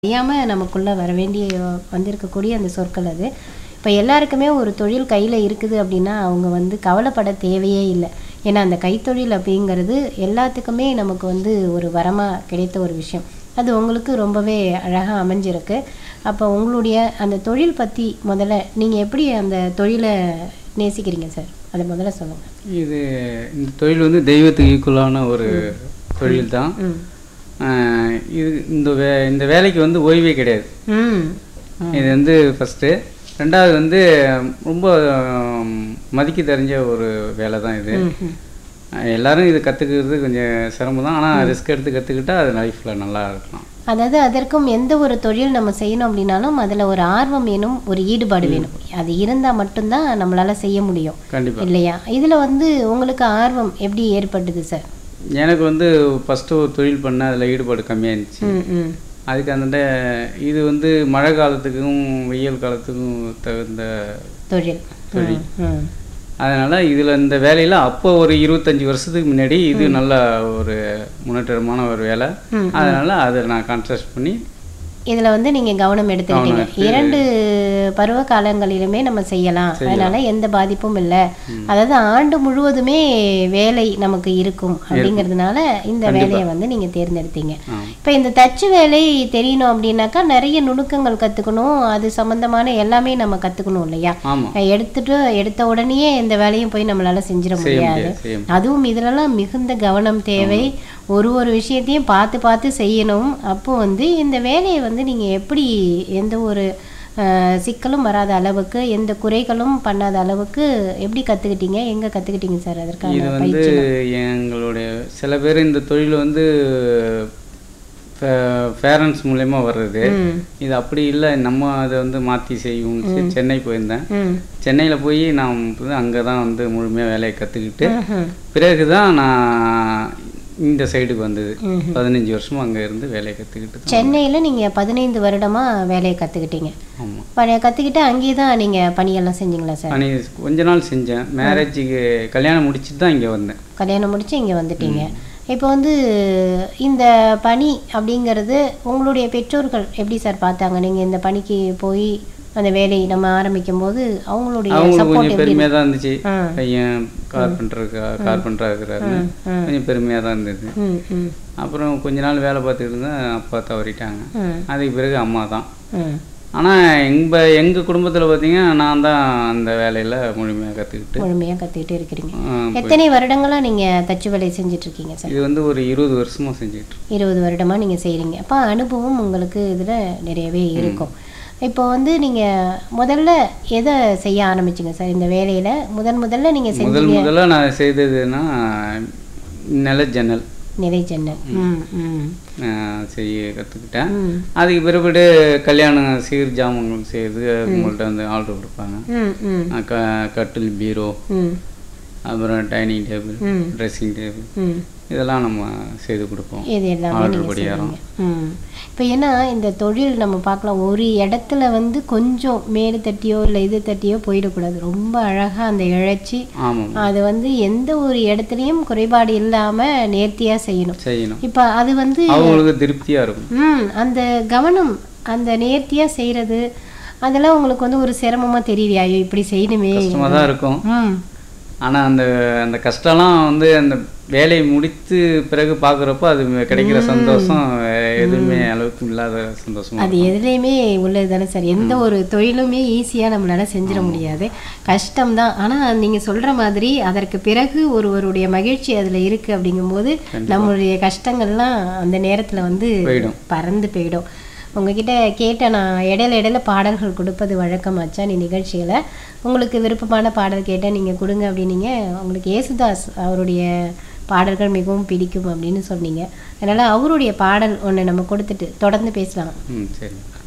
அறியாமல் நமக்குள்ளே வர வேண்டிய வந்திருக்கக்கூடிய அந்த சொற்கள் அது இப்போ எல்லாருக்குமே ஒரு தொழில் கையில் இருக்குது அப்படின்னா அவங்க வந்து கவலைப்பட தேவையே இல்லை ஏன்னா அந்த கைத்தொழில் அப்படிங்கிறது எல்லாத்துக்குமே நமக்கு வந்து ஒரு வரமாக கிடைத்த ஒரு விஷயம் அது உங்களுக்கு ரொம்பவே அழகாக அமைஞ்சிருக்கு அப்போ உங்களுடைய அந்த தொழில் பற்றி முதல்ல நீங்கள் எப்படி அந்த தொழிலை நேசிக்கிறீங்க சார் அதை முதல்ல சொல்லுங்கள் இது இந்த தொழில் வந்து தெய்வத்துக்கு ஈக்குவலான ஒரு தொழில் தான் ம் ஆஹ் இது இந்த வே இந்த வேலைக்கு வந்து ஓய்வே கிடையாது ம் இது வந்து ஃபஸ்ட்டு ரெண்டாவது வந்து ரொம்ப ஆம், மதிக்க தெரிஞ்ச ஒரு வேலை தான் இது ம் ஆஹ் எல்லாரும் இது கற்றுக்கிறது கொஞ்சம் சிரமம் தான் ஆனால் ரிஸ்க் எடுத்து கற்றுக்கிட்டா அது லைஃப்பில் நல்லா இருக்கலாம் அதாவது அதற்கும் எந்த ஒரு தொழில் நம்ம செய்யணும் அப்படின்னாலும் அதில் ஒரு ஆர்வம் வேணும் ஒரு ஈடுபாடு வேணும் அது இருந்தால் மட்டும்தான் நம்மளால செய்ய முடியும் கண்டிப்பாக இல்லையா இதில் வந்து உங்களுக்கு ஆர்வம் எப்படி ஏற்பட்டது சார் எனக்கு வந்து ஃபஸ்ட்டு ஒரு தொழில் பண்ண அதில் ஈடுபாடு கம்மியாக இருந்துச்சு ம் ம் அதுக்கு அந்த இது வந்து மழை காலத்துக்கும் வெயில் காலத்துக்கும் தகுந்த தொழில் தொழில். ம் அதனால் இதில் இந்த வேலையில் அப்போ ஒரு இருபத்தஞ்சி வருஷத்துக்கு முன்னாடி இது நல்ல ஒரு முன்னேற்றமான ஒரு வேலை ம். அதனால் அதை நான் கான்சன்ட்ரேட் பண்ணி இதில் வந்து நீங்கள் கவனம் எடுத்துக்கிட்டீங்க இரண்டு பருவ காலங்களிலுமே நம்ம செய்யலாம் அதனால எந்த பாதிப்பும் இல்லை அதாவது ஆண்டு முழுவதுமே வேலை நமக்கு இருக்கும் அப்படிங்கிறதுனால இந்த வேலையை வந்து நீங்கள் தேர்ந்தெடுத்தீங்க ஆம். இப்போ இந்த தச்சு வேலை தெரியணும் அப்படின்னாக்கா நிறைய நுணுக்கங்கள் கற்றுக்கணும் அது சம்மந்தமான எல்லாமே நம்ம கற்றுக்கணும் இல்லையா ஆமாம் எடுத்துட்டு எடுத்த உடனேயே இந்த வேலையும் போய் நம்மளால செஞ்சிட செய்ய முடியாது முடியாது செய்ய முடியாது. அதுவும் இதுலலாம் மிகுந்த கவனம் தேவை ஒரு ஒரு விஷயத்தையும் பார்த்து பார்த்து செய்யணும் அப்போ வந்து இந்த வேலையை வந்து நீங்கள் எப்படி எந்த ஒரு அஹ், சிக்கலும் வராத அளவுக்கு எந்த குறைகளும் பண்ணாத அளவுக்கு எப்படி கற்றுக்கிட்டீங்க எங்கே கற்றுக்கிட்டீங்க சார் இது அதற்கான வந்து பயிற்சி எங்களுடைய சில பேர் இந்த தொழில் வந்து பேரண்ட்ஸ் மூலயமா வர்றது ம் இது அப்படி இல்லை நம்ம அதை வந்து மாற்றி செய்வோம்னு சொல்லி சென்னை போயிருந்தேன் ம் சென்னையில் போய் நான் வந்து அங்கே தான் வந்து முழுமையாக வேலையை கற்றுக்கிட்டு ம்ஹும். பிறகு தான் நான் இந்த சைடுக்கு வந்தது ம்ஹும். பதினஞ்சு வருஷமா அங்கே இருந்து வேலையை கற்றுக்கிட்டு தான் சென்னையில் நீங்கள் பதினைந்து வருடமாக வேலையை கற்றுக்கிட்டீங்க ஆமாம் பணி கற்றுக்கிட்டு அங்கேயே தான் நீங்கள் பணியெல்லாம் செஞ்சீங்களா சார் பணி கொஞ்ச நாள் செஞ்சேன் மேரேஜுக்கு கல்யாணம் முடிச்சுட்டு தான் இங்கே வந்தேன் கல்யாணம் முடிச்சு இங்கே வந்துட்டீங்க இப்போ வந்து இந்த பணி அப்படிங்கிறது உங்களுடைய பெற்றோர்கள் எப்படி சார் பார்த்தாங்க நீங்கள் இந்த பணிக்கு போய் அந்த வேலையை நம்ம ஆரம்பிக்கும் போது அவங்களுடைய அவங்களுக்கு சப்போர்ட் கொஞ்சம் எப்படி பெருமையாக தான் இருந்துச்சு ஆ. பையன் கார்பெண்டர் கார்பெண்டராக இருக்கிறாரு ம். கொஞ்சம் பெருமையாக தான் இருந்தது ம் ம் அப்புறம் கொஞ்ச நாள் வேலை பார்த்துக்கிட்டு இருந்தேன் அப்பா தவறிட்டாங்க ம் அதுக்கு பிறகு அம்மா தான் ம் ஆனால் எங்க எங்கள் குடும்பத்தில் பார்த்தீங்கன்னா நான் தான் அந்த வேலையில் முழுமையாக கற்றுக்கிட்டு முழுமையாக கற்றுக்கிட்டு இருக்கிறீங்க எத்தனை வருடங்களாக நீங்கள் தச்சு வேலை செஞ்சுட்டு இருக்கீங்க சார் இது வந்து ஒரு இருபது வருஷமாக செஞ்சுக்கிட்டு இருக்கேன். இருபது வருடமாக நீங்கள் செய்கிறீங்க அப்போ அனுபவம் உங்களுக்கு இதில் நிறையவே இருக்கும் இப்போ வந்து நீங்கள் முதல்ல எதை செய்ய ஆரம்பிச்சிங்க சார் இந்த வேலையில் முதன் முதல்ல நீங்கள் செஞ்ச முதல் முதல்ல நான் செய்ததுன்னா நில ஜன்னல் நிறை ஜன்னல் ம் ம் நான் செய்ய கற்றுக்கிட்டேன் ம் அதுக்கு பிறகு கல்யாணம் சீர் ஜாமங்கள் செய்து உங்கள்கிட்ட வந்து ஆர்டர் கொடுப்பாங்க ம் ம் அஹ் க கட்டில் பீரோ ம் அப்புறம் டைனிங் டேபிள் ம். ட்ரெஸ்ஸிங் டேபிள் ம் இதெல்லாம் நம்ம செய்து கொடுப்போம் இது எல்லாமே ஆர்டர் நீங்கள் படியாரம் செய்வீங்க ம் இப்போ ஏன்னா இந்த தொழில் நம்ம பார்க்கலாம் ஒரு இடத்துல வந்து கொஞ்சம் மேடு தட்டியோ இல்லை இது தட்டியோ போயிடக்கூடாது ரொம்ப அழகாக அந்த இழைச்சி ஆமாம் அது வந்து எந்த ஒரு இடத்துலையும் குறைபாடு இல்லாமல் நேர்த்தியாக செய்யணும் செய்யணும் இப்போ அது வந்து அவங்களுக்கு திருப்தியாக இருக்கும் ம் அந்த கவனம் அந்த நேர்த்தியாக செய்கிறது அதெல்லாம் உங்களுக்கு வந்து ஒரு சிரமமாக தெரியலையா ஐயோ இப்படி செய்யணுமே கஷ்டமாக தான் இருக்கும் ம் ஆனால் அந்த அந்த கஷ்டம்லாம் வந்து அந்த வேலையை முடித்து பிறகு பார்க்குறப்போ அது கிடைக்கிற சந்தோஷம் வேற எதுவுமே அளவுக்கு இல்லாத சந்தோஷமா அது எதுலேயுமே உள்ளது தானே சார் எந்த ஒரு தொழிலுமே ஈஸியாக நம்மளால செஞ்சிட முடியாது கஷ்டம்தான் ஆனால் நீங்கள் சொல்கிற மாதிரி அதற்கு பிறகு ஒருவருடைய மகிழ்ச்சி அதில் இருக்குது அப்படிங்கும்போது நம்மளுடைய கஷ்டங்கள்லாம் அந்த நேரத்தில் வந்து போயிடும். பறந்து போயிடும் உங்ககிட்ட கேட்ட நான் இடையில இடையில பாடல்கள் கொடுப்பது வழக்கமாச்சா நீ நிகழ்ச்சியில் உங்களுக்கு விருப்பமான பாடல் கேட்டால் நீங்கள் கொடுங்க அப்படின்னீங்க உங்களுக்கு ஏசுதாஸ் அவருடைய பாடல்கள் மிகவும் பிடிக்கும் அப்படின்னு சொன்னீங்க அதனால் அவருடைய பாடல் ஒன்று நம்ம கொடுத்துட்டு தொடர்ந்து பேசலாம் ம் சரி